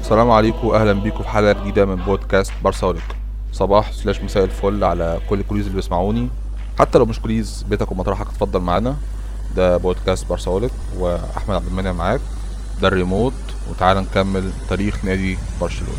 السلام عليكم اهلا بيكم في حلقه جديده من بودكاست بارساوليك صباح سلاش مساء الفل على كل الكوليز اللي بيسمعوني حتى لو مش كوليز بيتك ومطرحك اتفضل معانا ده بودكاست بارساوليك واحمد عبد المنعم معاك ده الريموت وتعالى نكمل تاريخ نادي برشلونه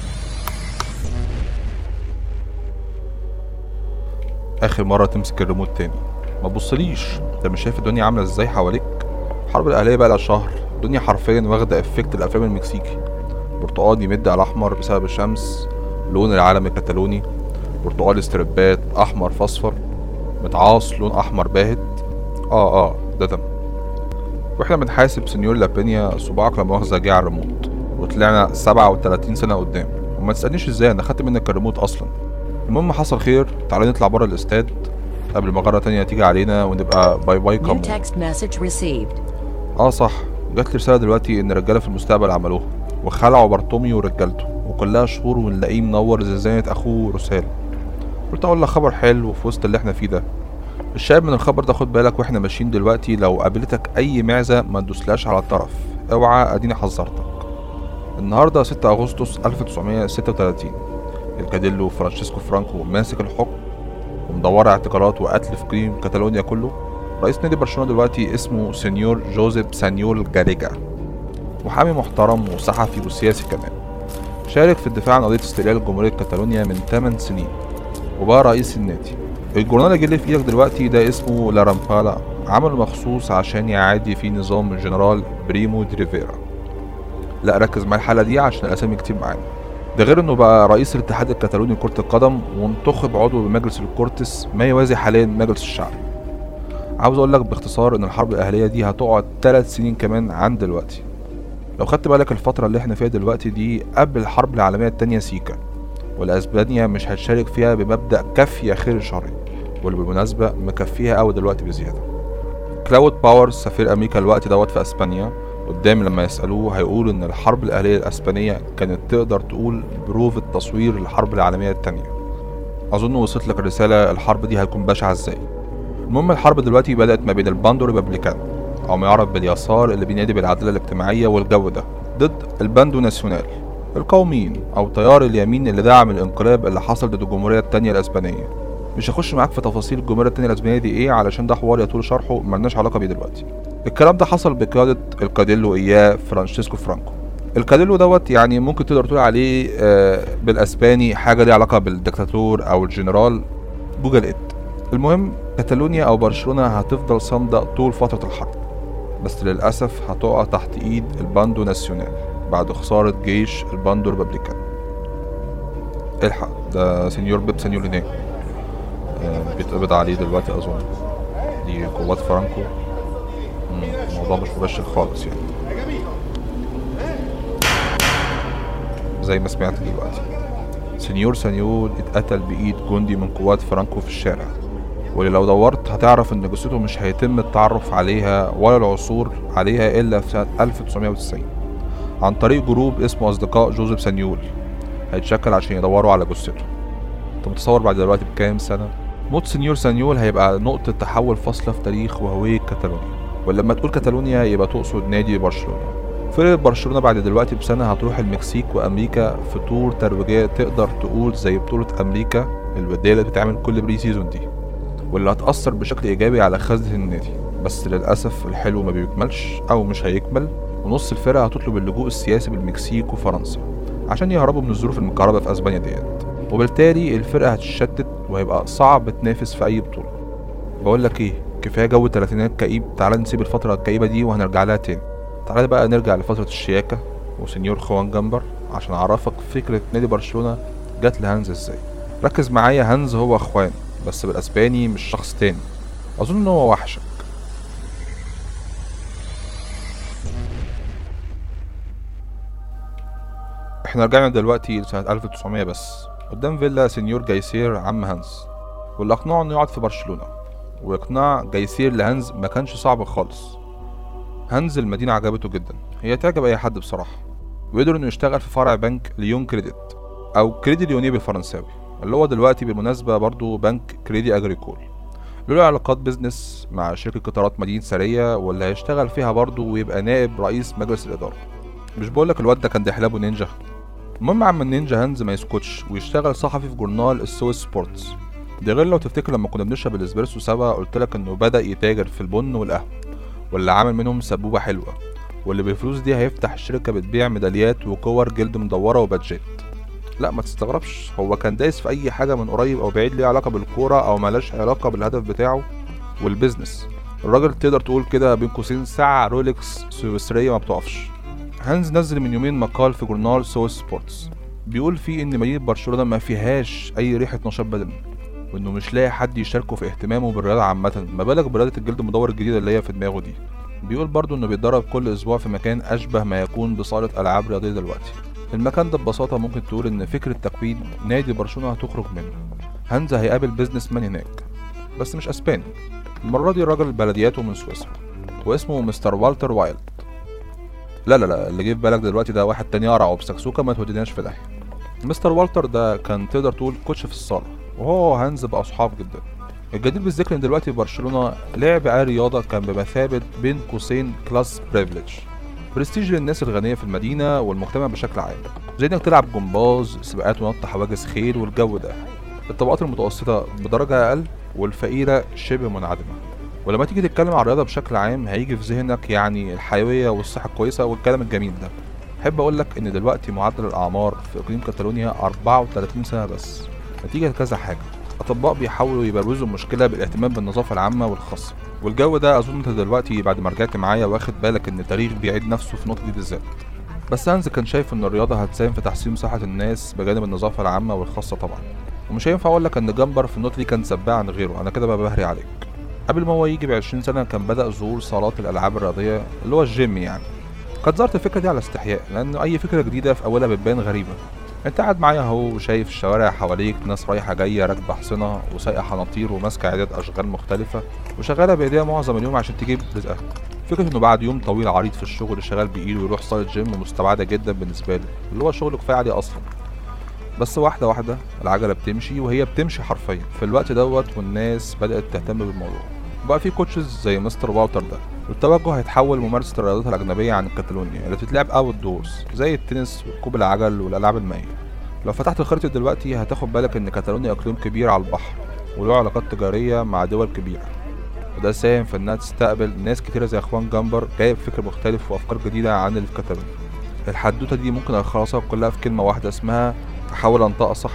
اخر مره تمسك الريموت تاني ما تبصليش انت مش شايف الدنيا عامله ازاي حواليك الحرب الاهليه بقى لها شهر الدنيا حرفيا واخده افكت الافلام المكسيكي برتقالي يمد على احمر بسبب الشمس لون العلم الكتالوني برتقالي استربات احمر فاصفر متعاص لون احمر باهت اه اه ده دم واحنا بنحاسب سنيور لابينيا صباعك لما مؤاخذة جه على الريموت وطلعنا سبعة وتلاتين سنة قدام وما تسألنيش ازاي انا خدت منك الريموت اصلا المهم حصل خير تعالى نطلع بره الاستاد قبل ما مرة تانية تيجي علينا ونبقى باي باي New كم text message received. اه صح جات لي رسالة دلوقتي ان رجالة في المستقبل عملوها وخلعوا بارتوميو ورجالته وكلها شهور ونلاقيه منور زي زينة اخوه رسال قلت اقول لك خبر حلو في وسط اللي احنا فيه ده الشاهد من الخبر ده خد بالك واحنا ماشيين دلوقتي لو قابلتك اي معزة ما تدوسلاش على الطرف اوعى اديني حذرتك النهارده 6 اغسطس 1936 الكاديلو فرانشيسكو فرانكو ماسك الحكم ومدورة اعتقالات وقتل في قيم كاتالونيا كله رئيس نادي برشلونة دلوقتي اسمه سينيور جوزيف سانيول جاريجا محامي محترم وصحفي وسياسي كمان شارك في الدفاع عن قضية استقلال جمهورية كاتالونيا من 8 سنين وبقى رئيس النادي الجورنال اللي جه في ايدك دلوقتي ده اسمه لارامبالا عمله مخصوص عشان يعادي فيه نظام الجنرال بريمو دي ريفيرا لا ركز مع الحلقة دي عشان الأسامي كتير معانا ده غير انه بقى رئيس الاتحاد الكتالوني لكرة القدم وانتخب عضو بمجلس الكورتس ما يوازي حاليا مجلس الشعب عاوز اقول لك باختصار ان الحرب الاهلية دي هتقعد 3 سنين كمان عن دلوقتي لو خدت بالك الفترة اللي احنا فيها دلوقتي دي قبل الحرب العالمية التانية سيكا والاسبانيا مش هتشارك فيها بمبدأ كفي خير شر واللي بالمناسبة مكفيها قوي دلوقتي بزيادة كلاود باورز سفير امريكا الوقت دوت في اسبانيا قدام لما يسألوه هيقول إن الحرب الأهلية الأسبانية كانت تقدر تقول بروف التصوير للحرب العالمية التانية أظن وصلت لك الرسالة الحرب دي هتكون بشعة إزاي المهم الحرب دلوقتي بدأت ما بين الباندو ريبابليكان أو ما يعرف باليسار اللي بينادي بالعدالة الاجتماعية والجو ده ضد الباندو ناسيونال القوميين أو تيار اليمين اللي دعم الانقلاب اللي حصل ضد الجمهورية التانية الأسبانية مش هخش معاك في تفاصيل الجمهورية التانية الأسبانية دي إيه علشان ده حوار يطول شرحه ملناش علاقة بيه دلوقتي الكلام ده حصل بقيادة الكاديلو إياه فرانشيسكو فرانكو الكاديلو دوت يعني ممكن تقدر تقول عليه آه بالاسباني حاجه ليها علاقه بالدكتاتور او الجنرال جوجل ات المهم كاتالونيا او برشلونه هتفضل صامده طول فتره الحرب بس للاسف هتقع تحت ايد الباندو ناسيونال بعد خساره جيش الباندو ريبابليكان الحق ده سينيور بيب سينيور هناك آه بيتقبض عليه دلوقتي اظن دي قوات فرانكو مم، الموضوع مش مباشر خالص يعني زي ما سمعت دلوقتي سنيور سانيول اتقتل بإيد جندي من قوات فرانكو في الشارع واللي لو دورت هتعرف ان جثته مش هيتم التعرف عليها ولا العثور عليها الا في سنة 1990 عن طريق جروب اسمه اصدقاء جوزيف سانيول هيتشكل عشان يدوروا على جثته انت متصور بعد دلوقتي بكام سنة موت سنيور سانيول هيبقى نقطة تحول فاصلة في تاريخ وهوية كاتالونيا ولما تقول كاتالونيا يبقى تقصد نادي برشلونة فرقة برشلونة بعد دلوقتي بسنة هتروح المكسيك وأمريكا في طور ترويجية تقدر تقول زي بطولة أمريكا الودية اللي بتتعمل كل بري سيزون دي واللي هتأثر بشكل إيجابي على خزنة النادي بس للأسف الحلو ما بيكملش أو مش هيكمل ونص الفرقة هتطلب اللجوء السياسي بالمكسيك وفرنسا عشان يهربوا من الظروف المكهربة في أسبانيا ديت وبالتالي الفرقة هتتشتت وهيبقى صعب تنافس في أي بطولة بقول لك إيه كفاية جو التلاتينات كئيب تعال نسيب الفترة الكئيبة دي وهنرجع لها تاني تعالى بقى نرجع لفترة الشياكة وسنيور خوان جمبر عشان أعرفك فكرة نادي برشلونة جت لهانز ازاي ركز معايا هانز هو اخوان بس بالاسباني مش شخص تاني اظن ان هو وحشك احنا رجعنا دلوقتي لسنة 1900 بس قدام فيلا سنيور جايسير عم هانز واللي اقنعه انه يقعد في برشلونة واقناع جايسير لهانز ما كانش صعب خالص هانز المدينة عجبته جدا هي تعجب أي حد بصراحة وقدر إنه يشتغل في فرع بنك ليون كريديت أو كريدي ليوني بالفرنساوي اللي هو دلوقتي بالمناسبة برضو بنك كريدي أجريكول له علاقات بيزنس مع شركة قطارات مدينة سرية واللي هيشتغل فيها برضو ويبقى نائب رئيس مجلس الإدارة مش بقولك الواد ده كان دحلابه نينجا المهم عم النينجا هانز ما يسكتش ويشتغل صحفي في جورنال السويس سبورتس ده غير لو تفتكر لما كنا بنشرب الاسبريسو سوا قلت لك انه بدا يتاجر في البن والقهوه واللي عامل منهم سبوبه حلوه واللي بالفلوس دي هيفتح شركه بتبيع ميداليات وكور جلد مدوره وبادجات لا ما تستغربش هو كان دايس في اي حاجه من قريب او بعيد ليها علاقه بالكوره او ملاش علاقه بالهدف بتاعه والبيزنس الراجل تقدر تقول كده بين قوسين ساعه رولكس سويسريه ما بتقفش هانز نزل من يومين مقال في جورنال سويس سبورتس بيقول فيه ان مدينه برشلونه ما فيهاش اي ريحه نشاط بدني وانه مش لاقي حد يشاركه في اهتمامه بالرياضه عامه ما بالك برياضه الجلد المدور الجديده اللي هي في دماغه دي بيقول برضه انه بيتدرب كل اسبوع في مكان اشبه ما يكون بصاله العاب رياضيه دلوقتي المكان ده ببساطه ممكن تقول ان فكره تكوين نادي برشلونه هتخرج منه هانز هيقابل بيزنس مان هناك بس مش اسباني المره دي الراجل بلدياته من سويسرا واسمه مستر والتر وايلد لا لا لا اللي جه في بالك دلوقتي ده واحد تاني قرع وبسكسوكه ما توديناش في داهيه مستر والتر ده كان تقدر تقول كوتش في الصاله وهو وهانز بقى اصحاب جدا الجدير بالذكر ان دلوقتي برشلونه لعب اي رياضه كان بمثابه بين قوسين كلاس بريفليج برستيج للناس الغنيه في المدينه والمجتمع بشكل عام زي انك تلعب جمباز سباقات ونط حواجز خيل والجو ده الطبقات المتوسطه بدرجه اقل والفقيره شبه منعدمه ولما تيجي تتكلم عن الرياضه بشكل عام هيجي في ذهنك يعني الحيويه والصحه الكويسه والكلام الجميل ده احب اقول لك ان دلوقتي معدل الاعمار في اقليم كاتالونيا 34 سنه بس نتيجه كذا حاجه اطباء بيحاولوا يبرزوا المشكله بالاهتمام بالنظافه العامه والخاصه والجو ده اظن انت دلوقتي بعد ما رجعت معايا واخد بالك ان التاريخ بيعيد نفسه في النقطه دي بالذات بس هانز كان شايف ان الرياضه هتساهم في تحسين صحه الناس بجانب النظافه العامه والخاصه طبعا ومش هينفع اقول لك ان جمبر في النقطه دي كان سباع عن غيره انا كده بقى بهري عليك قبل ما هو يجي ب 20 سنه كان بدا ظهور صالات الالعاب الرياضيه اللي هو الجيم يعني قد ظهرت الفكره دي على استحياء لان اي فكره جديده في اولها بتبان غريبه انت قاعد معايا اهو شايف الشوارع حواليك ناس رايحه جايه راكبه حصنه وسايقه حناطير وماسكه عداد اشغال مختلفه وشغاله بايديها معظم اليوم عشان تجيب رزقها فكره انه بعد يوم طويل عريض في الشغل شغال بايده ويروح صاله جيم مستبعده جدا بالنسبه له اللي هو شغله كفايه عليه اصلا بس واحده واحده العجله بتمشي وهي بتمشي حرفيا في الوقت دوت والناس بدات تهتم بالموضوع بقى في كوتشز زي مستر والتر ده والتوجه هيتحول لممارسة الرياضات الأجنبية عن كاتالونيا اللي بتتلعب أوت دورز زي التنس وركوب العجل والألعاب المائية لو فتحت الخريطة دلوقتي هتاخد بالك إن كاتالونيا إقليم كبير على البحر وله علاقات تجارية مع دول كبيرة وده ساهم في إنها تستقبل ناس كتيرة زي إخوان جامبر جاي بفكر مختلف وأفكار جديدة عن اللي في كاتالونيا الحدوتة دي ممكن ألخصها كلها في كلمة واحدة اسمها أحاول أنطقها صح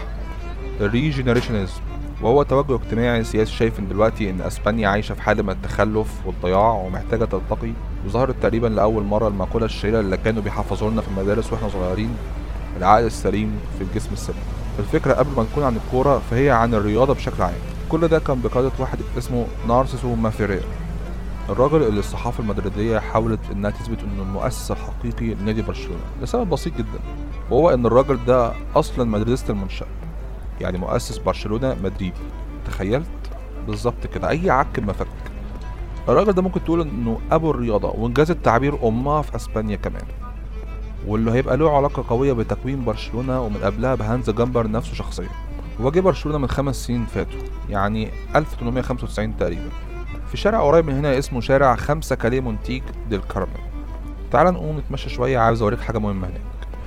الريجنريشنزم وهو توجه اجتماعي سياسي شايف ان دلوقتي ان اسبانيا عايشه في حاله من التخلف والضياع ومحتاجه ترتقي وظهرت تقريبا لاول مره المقوله الشهيره اللي كانوا بيحفظوا لنا في المدارس واحنا صغيرين العقل السليم في الجسم السليم الفكره قبل ما تكون عن الكوره فهي عن الرياضه بشكل عام كل ده كان بقياده واحد اسمه نارسيسو مافيرير الراجل اللي الصحافة المدريدية حاولت انها تثبت انه المؤسس الحقيقي لنادي برشلونة لسبب بسيط جدا وهو ان الراجل ده اصلا مدريديست المنشأ يعني مؤسس برشلونة مدريدي تخيلت بالظبط كده اي عك مفك الراجل ده ممكن تقول انه ابو الرياضة وانجاز التعبير امها في اسبانيا كمان واللي هيبقى له علاقة قوية بتكوين برشلونة ومن قبلها بهانز جامبر نفسه شخصيا هو جه برشلونة من خمس سنين فاتوا يعني 1895 تقريبا في شارع قريب من هنا اسمه شارع خمسة كاليه مونتيك ديل كارمel تعال نقوم نتمشى شوية عاوز اوريك حاجة مهمة هناك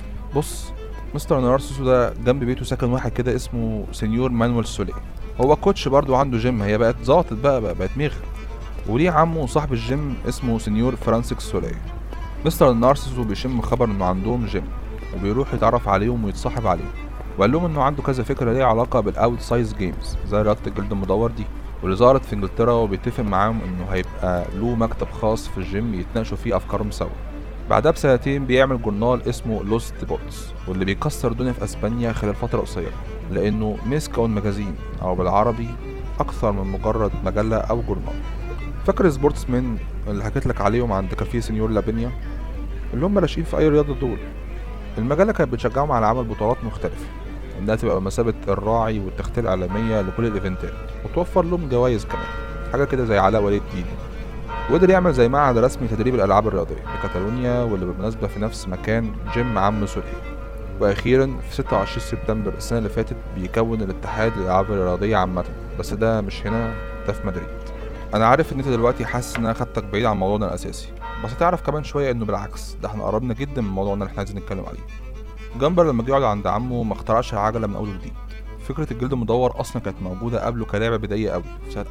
بص مستر نارسيسو ده جنب بيته ساكن واحد كده اسمه سينيور مانويل سولي هو كوتش برضه عنده جيم هي بقت ظابطت بقى, بقى بقت ميغ وليه عمه صاحب الجيم اسمه سينيور فرانسيس سولي مستر نارسيسو بيشم خبر انه عندهم جيم وبيروح يتعرف عليهم ويتصاحب عليهم وقال لهم انه عنده كذا فكره ليها علاقه بالاوت سايز جيمز زي رياضه الجلد المدور دي واللي ظهرت في انجلترا وبيتفق معاهم انه هيبقى له مكتب خاص في الجيم يتناقشوا فيه افكارهم سوا بعدها بسنتين بيعمل جورنال اسمه لوست بوتس واللي بيكسر الدنيا في اسبانيا خلال فتره قصيره لانه مسك اون ماجازين او بالعربي اكثر من مجرد مجله او جورنال فاكر سبورتس مان اللي حكيت لك عليهم عند كافيه سينيور لابينيا اللي هم راشقين في اي رياضه دول المجله كانت بتشجعهم على عمل بطولات مختلفه انها تبقى بمثابه الراعي والتغطيه الاعلاميه لكل الايفنتات وتوفر لهم جوائز كمان حاجه كده زي علاء ولي الدين وقدر يعمل زي معهد رسمي تدريب الالعاب الرياضيه في كاتالونيا واللي بالمناسبه في نفس مكان جيم عم سوري واخيرا في 26 سبتمبر السنه اللي فاتت بيكون الاتحاد للالعاب الرياضيه عامه بس ده مش هنا ده في مدريد انا عارف ان انت دلوقتي حاسس ان انا خدتك بعيد عن موضوعنا الاساسي بس تعرف كمان شويه انه بالعكس ده احنا قربنا جدا من موضوعنا اللي احنا عايزين نتكلم عليه جامبر لما جه يقعد عند عمه ما اخترعش العجلة من أول وجديد فكرة الجلد المدور أصلا كانت موجودة قبله كلعبة بدائية قوي في سنة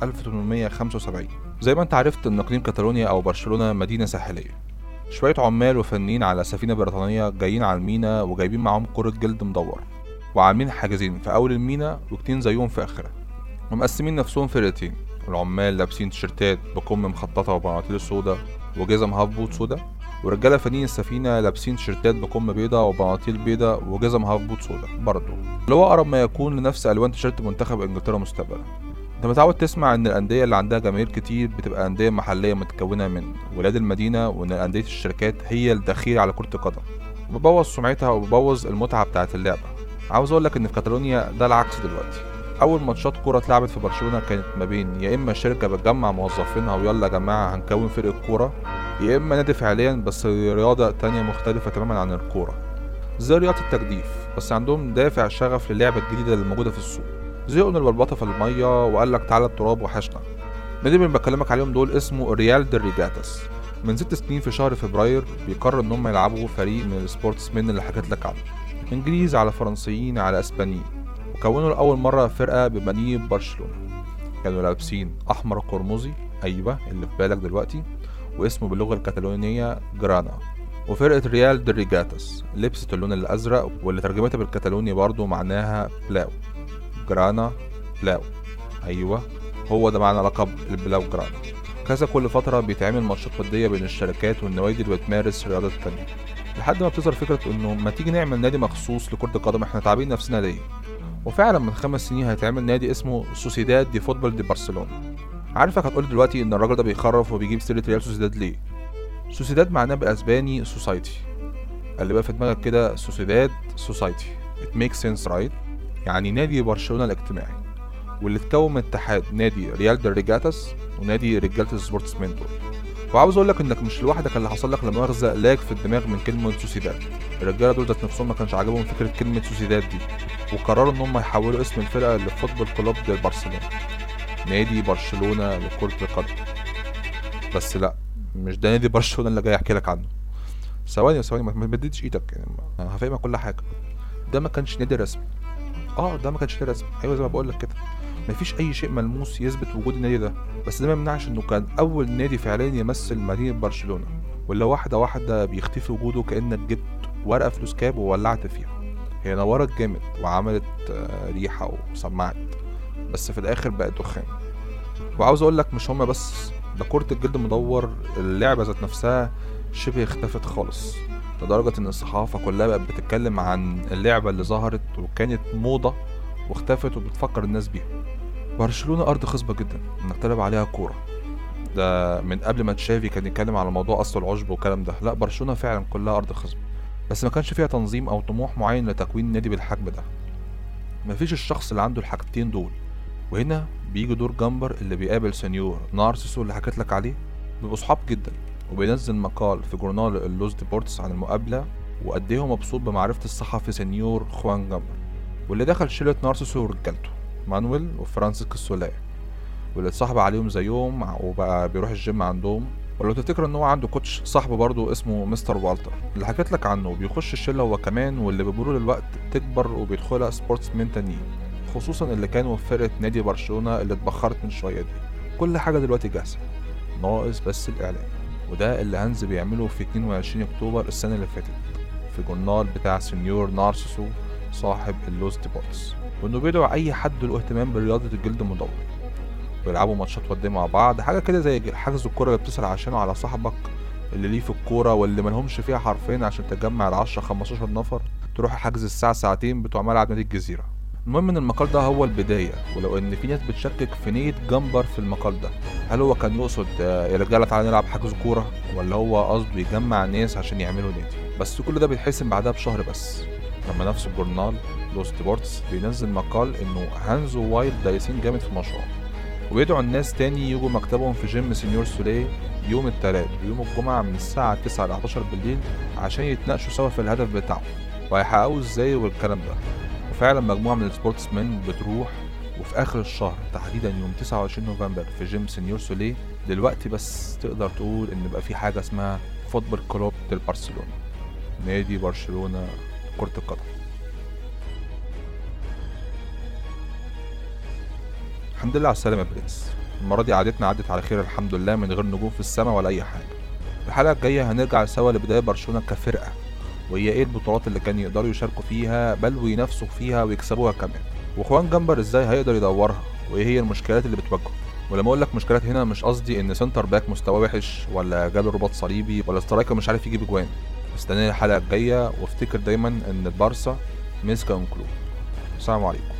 1875 زي ما أنت عرفت إن إقليم كاتالونيا أو برشلونة مدينة ساحلية شوية عمال وفنيين على سفينة بريطانية جايين على المينا وجايبين معاهم كرة جلد مدور وعاملين حاجزين في أول المينا واتنين زيهم في آخرها ومقسمين نفسهم فرقتين العمال لابسين تيشيرتات بكم مخططة وبناطيل سودا وجزم هاف بوت سودا ورجالة فنيين السفينة لابسين تيشيرتات بكم بيضة وبناطيل بيضة وجزم هاف بوت سودا برضه اللي هو أقرب ما يكون لنفس ألوان تيشيرت منتخب إنجلترا مستقبلا انت متعود تسمع ان الانديه اللي عندها جماهير كتير بتبقى انديه محليه متكونه من ولاد المدينه وان انديه الشركات هي الدخيل على كره القدم وببوظ سمعتها وببوظ المتعه بتاعه اللعبه عاوز اقول لك ان في كاتالونيا ده العكس دلوقتي اول ماتشات كوره اتلعبت في برشلونه كانت ما بين يا اما شركه بتجمع موظفينها ويلا يا جماعه هنكون فرقه كوره يا اما نادي فعليا بس رياضه تانية مختلفه تماما عن الكوره زي رياضه التجديف بس عندهم دافع شغف للعبه الجديده اللي موجوده في السوق زهقوا من البلبطه في الميه وقال لك تعالى التراب وحشنا النادي اللي بكلمك عليهم دول اسمه ريال دي ريجاتاس من ست سنين في شهر فبراير بيقرر ان هم يلعبوا فريق من السبورتس مين اللي حكيت لك عنه انجليز على فرنسيين على اسبانيين وكونوا لاول مره فرقه بمنيه برشلونه كانوا لابسين احمر قرمزي ايوه اللي في بالك دلوقتي واسمه باللغه الكتالونيه جرانا وفرقة ريال دي ريجاتاس لبست اللون الأزرق واللي ترجمتها بالكتالوني برضو معناها بلاو جرانا بلاو أيوة هو ده معنى لقب البلاو جرانا كذا كل فترة بيتعمل ماتشات ودية بين الشركات والنوادي اللي بتمارس رياضة تانية لحد ما بتظهر فكرة إنه ما تيجي نعمل نادي مخصوص لكرة القدم إحنا تعبين نفسنا ليه وفعلا من خمس سنين هيتعمل نادي اسمه سوسيداد دي فوتبول دي برشلونة عارفك هتقول دلوقتي إن الراجل ده بيخرف وبيجيب سيرة ريال سوسيداد ليه سوسيداد معناه بالأسباني سوسايتي اللي بقى في دماغك كده سوسيداد سوسايتي it makes sense right يعني نادي برشلونة الاجتماعي واللي اتكون من اتحاد نادي ريال دي ريجاتاس ونادي رجالة السبورتس مان دول وعاوز اقول لك انك مش لوحدك اللي حصل لك لمؤاخذة لاج في الدماغ من كلمة سوسيداد الرجالة دول ذات نفسهم ما كانش عاجبهم فكرة كلمة سوسيداد دي وقرروا ان هم يحولوا اسم الفرقة لفوتبول كلوب دي برشلونة نادي برشلونة لكرة القدم بس لا مش ده نادي برشلونة اللي جاي احكي لك عنه ثواني ثواني ما تمددش ايدك يعني انا هفهمك كل حاجة ده ما كانش نادي رسمي اه ده ما كانش نادي رسمي ايوه زي ما بقول لك كده مفيش اي شيء ملموس يثبت وجود النادي ده بس ده ما يمنعش انه كان اول نادي فعليا يمثل مدينه برشلونه واللي واحده واحده بيختفي وجوده كانك جبت ورقه فلوس كاب وولعت فيها هي نورت جامد وعملت آه، ريحه وسمعت بس في الاخر بقت دخان وعاوز اقول لك مش هما بس ده كرة الجلد المدور اللعبة ذات نفسها شبه اختفت خالص لدرجة إن الصحافة كلها بقت بتتكلم عن اللعبة اللي ظهرت وكانت موضة واختفت وبتفكر الناس بيها برشلونة أرض خصبة جدا إنك تلعب عليها كورة ده من قبل ما تشافي كان يتكلم على موضوع أصل العشب والكلام ده لا برشلونة فعلا كلها أرض خصبة بس ما كانش فيها تنظيم أو طموح معين لتكوين نادي بالحجم ده مفيش الشخص اللي عنده الحاجتين دول وهنا بيجي دور جامبر اللي بيقابل سنيور نارسيسو اللي حكيت لك عليه بيبقوا صحاب جدا وبينزل مقال في جورنال اللوز ديبورتس عن المقابلة وقد ايه هو مبسوط بمعرفة الصحفي سنيور خوان جامبر واللي دخل شلة نارسيسو ورجالته مانويل وفرانسيس كسولاي واللي اتصاحب عليهم زيهم وبقى بيروح الجيم عندهم ولو تفتكر ان هو عنده كوتش صاحبه برضه اسمه مستر والتر اللي حكيت لك عنه بيخش الشله هو كمان واللي بمرور الوقت تكبر وبيدخلها سبورتس مان تانيين خصوصا اللي كانوا في فرقه نادي برشلونه اللي اتبخرت من شويه دي كل حاجه دلوقتي جاهزه ناقص بس الاعلان وده اللي هانز بيعمله في 22 اكتوبر السنه اللي فاتت في جورنال بتاع سنيور نارسيسو صاحب اللوز ديبورتس وانه بيدعو اي حد له اهتمام برياضه الجلد المدور ويلعبوا ماتشات وديه مع بعض حاجه كده زي حجز الكوره اللي بتسال عشانه على صاحبك اللي ليه في الكوره واللي ملهمش فيها حرفين عشان تجمع ال 10 15 نفر تروح حجز الساعه ساعتين بتوع ملعب نادي الجزيره المهم ان المقال ده هو البدايه ولو ان في ناس بتشكك في نيه جمبر في المقال ده هل هو كان يقصد آه، يا رجاله تعالى نلعب حجز كوره ولا هو قصده يجمع ناس عشان يعملوا نادي بس كل ده بيتحسم بعدها بشهر بس لما نفس الجورنال لوس سبورتس بينزل مقال انه هانز ووايلد دايسين جامد في المشروع وبيدعوا الناس تاني يجوا مكتبهم في جيم سينيور سوليه يوم التلات ويوم الجمعة من الساعة 9 ل 11 بالليل عشان يتناقشوا سوا في الهدف بتاعهم وهيحققوه ازاي والكلام ده وفعلا مجموعة من السبورتس مان بتروح وفي آخر الشهر تحديدا يوم 29 نوفمبر في جيم سينيور سوليه دلوقتي بس تقدر تقول إن بقى في حاجة اسمها فوتبول كلوب ديل برشلونة نادي برشلونة كرة القدم الحمد لله على السلامة يا برنس المرة دي عادتنا عدت على خير الحمد لله من غير نجوم في السماء ولا أي حاجة الحلقة الجاية هنرجع سوا لبداية برشلونة كفرقة وهي ايه البطولات اللي كانوا يقدروا يشاركوا فيها بل وينافسوا فيها ويكسبوها كمان واخوان جمبر ازاي هيقدر يدورها وايه هي المشكلات اللي بتواجهه ولما اقول لك مشكلات هنا مش قصدي ان سنتر باك مستواه وحش ولا جاله رباط صليبي ولا سترايكر مش عارف يجيب اجوان استناني الحلقه الجايه وافتكر دايما ان البارسا مسكه انكلو السلام عليكم